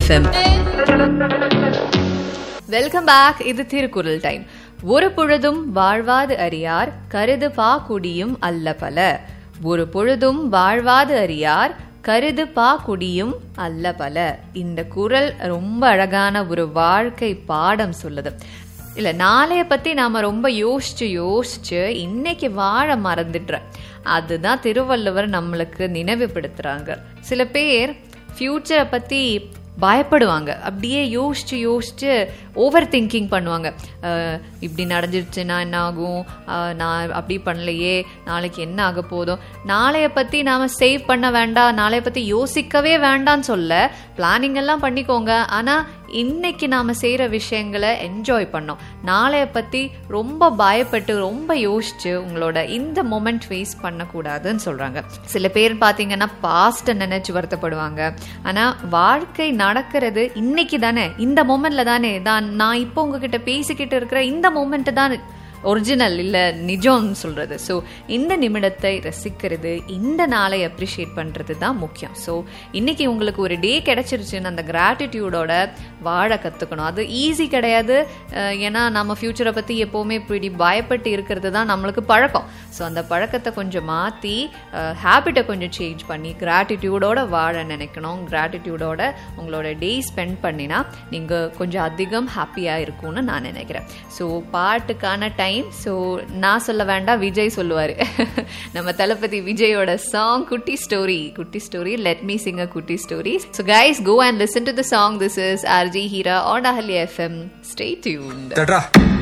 FM. Welcome back இது Thirukkural time ஒரு பொழுதும் வாழ்வாது அறியார் கருது பா குடியும் அல்ல பல ஒரு பொழுதும் வாழ்வாது அறியார் கருது பா குடியும் அல்ல பல இந்த குறள் ரொம்ப அழகான ஒரு வாழ்க்கை பாடம் சொல்லுது இல்ல நாளைய பத்தி நாம ரொம்ப யோசிச்சு யோசிச்சு இன்னைக்கு வாழ மறந்துடுற அதுதான் திருவள்ளுவர் நம்மளுக்கு நினைவுபடுத்துறாங்க சில பேர் ஃபியூச்சரை பத்தி பயப்படுவாங்க அப்படியே யோசிச்சு யோசிச்சு ஓவர் திங்கிங் பண்ணுவாங்க அஹ் இப்படி நடந்துருச்சுன்னா என்ன ஆகும் அஹ் நான் அப்படி பண்ணலையே நாளைக்கு என்ன ஆக போதும் நாளைய பற்றி நாம் சேவ் பண்ண வேண்டாம் நாளைய பற்றி யோசிக்கவே வேண்டாம்னு சொல்ல பிளானிங் எல்லாம் பண்ணிக்கோங்க ஆனால் இன்னைக்கு நாம் செய்கிற விஷயங்களை என்ஜாய் பண்ணோம் நாளைய பற்றி ரொம்ப பயப்பட்டு ரொம்ப யோசிச்சு உங்களோட இந்த மொமெண்ட் ஃபேஸ் பண்ணக்கூடாதுன்னு சொல்கிறாங்க சில பேர் பார்த்தீங்கன்னா பாஸ்ட்டை நினச்சி வருத்தப்படுவாங்க ஆனால் வாழ்க்கை நடக்கிறது இன்னைக்கு தானே இந்த மொமெண்ட்ல தானே தான் நான் இப்போ உங்ககிட்ட பேசிக்கிட்டு இருக்கிற இந்த மொமெண்ட் தான் ஒரிஜினல் இல்லை நிஜம்னு சொல்கிறது ஸோ இந்த நிமிடத்தை ரசிக்கிறது இந்த நாளை அப்ரிஷியேட் பண்ணுறது தான் முக்கியம் ஸோ இன்னைக்கு உங்களுக்கு ஒரு டே கிடைச்சிருச்சுன்னு அந்த கிராட்டிடியூடோட வாழ கற்றுக்கணும் அது ஈஸி கிடையாது அஹ், ஏன்னா நம்ம ஃப்யூச்சரை பற்றி எப்போவுமே இப்படி பயப்பட்டு இருக்கிறது தான் நம்மளுக்கு பழக்கம் ஸோ அந்த பழக்கத்தை கொஞ்சம் மாற்றி ஹேபிட்டை கொஞ்சம் சேஞ்ச் பண்ணி கிராட்டிடியூடோட வாழ நினைக்கணும் கிராட்டிடியூடோட உங்களோட டே ஸ்பெண்ட் பண்ணினா நீங்கள் கொஞ்சம் அதிகம் ஹாப்பியாக இருக்கும்னு நான் நினைக்கிறேன் ஸோ பாட்டுக்கான டைம் ஸோ நான் சொல்ல வேண்டாம் விஜய் சொல்லுவார் நம்ம தளபதி விஜயோட song Kutti story Kutti story let me sing a Kutti story so guys go and listen to the song this is RJ Heera on Ahalya FM stay tuned தட்ரா